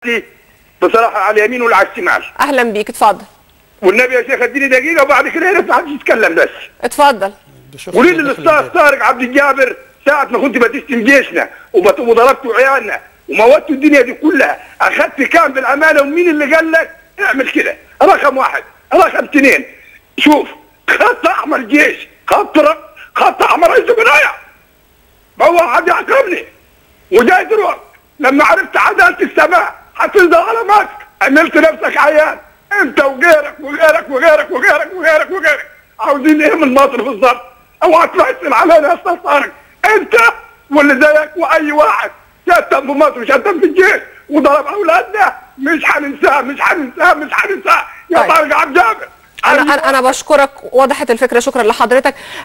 بصراحه على اليمين ولا على الشمال اهلا بيك اتفضل والنبي يا شيخ اديني دقيقه وبعد كده يا ريت ما حدش يتكلم بس اتفضل قولي لي الاستاذ طارق عبد الجابر ساعه ما كنت بتشتم جيشنا وبت- وضربتوا عيالنا وموتوا الدنيا دي كلها اخذت كام بالامانه ومين اللي قال لك اعمل كده رقم واحد رقم اثنين شوف خط احمر جيش خط ر- خط احمر رئيس جمهوريه ما هو حد يحكمني وجاي دلوقتي لما عرفت عداله السماء هتنزل على مصر عملت نفسك عيان انت وغيرك وغيرك وغيرك وغيرك وغيرك وغيرك عاوزين ايه من مصر بالظبط اوعى تمثل علينا يا استاذ طارق انت واللي زيك واي واحد شتم في مصر شتم في الجيش وضرب اولادنا مش هننساه مش هننساه مش هننساه يا طيب. طارق عبد جابر انا انا انا بشكرك وضحت الفكره شكرا لحضرتك